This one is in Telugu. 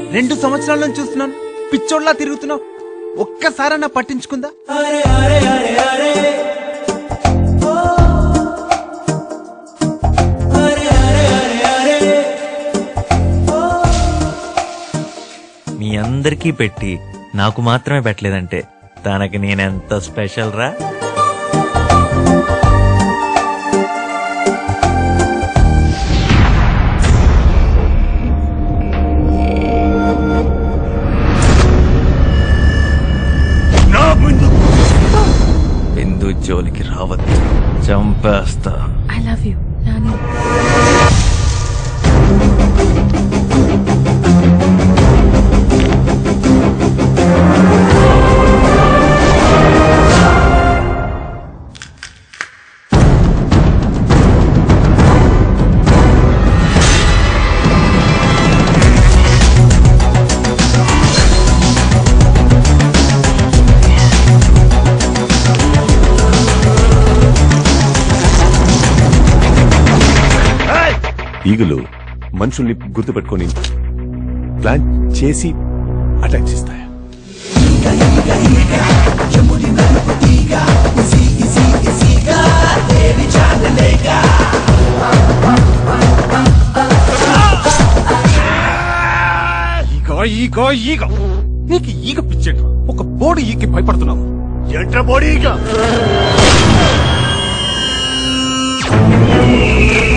రెండు సంవత్సరాల నుంచి చూస్తున్నాను పిచ్చోడ్లా తిరుగుతున్నావు ఒక్కసారన్నా పట్టించుకుందా మీ అందరికీ పెట్టి నాకు మాత్రమే పెట్టలేదంటే తనకి నేనెంత స్పెషల్ రా బిందు జోలికి రావద్దు చంపేస్తా ఐ లవ్ యూ నాని ఈగలు మనుషుల్ని గుర్తుపెట్టుకొని ప్లాన్ చేసి అటాక్ చేస్తాయా ఈగ ఈగ ఈగ నీకు ఈగ పిచ్చేట ఒక బోర్డు ఈకి భయపడుతున్నావు ఎట్ర బోడీ ఈగ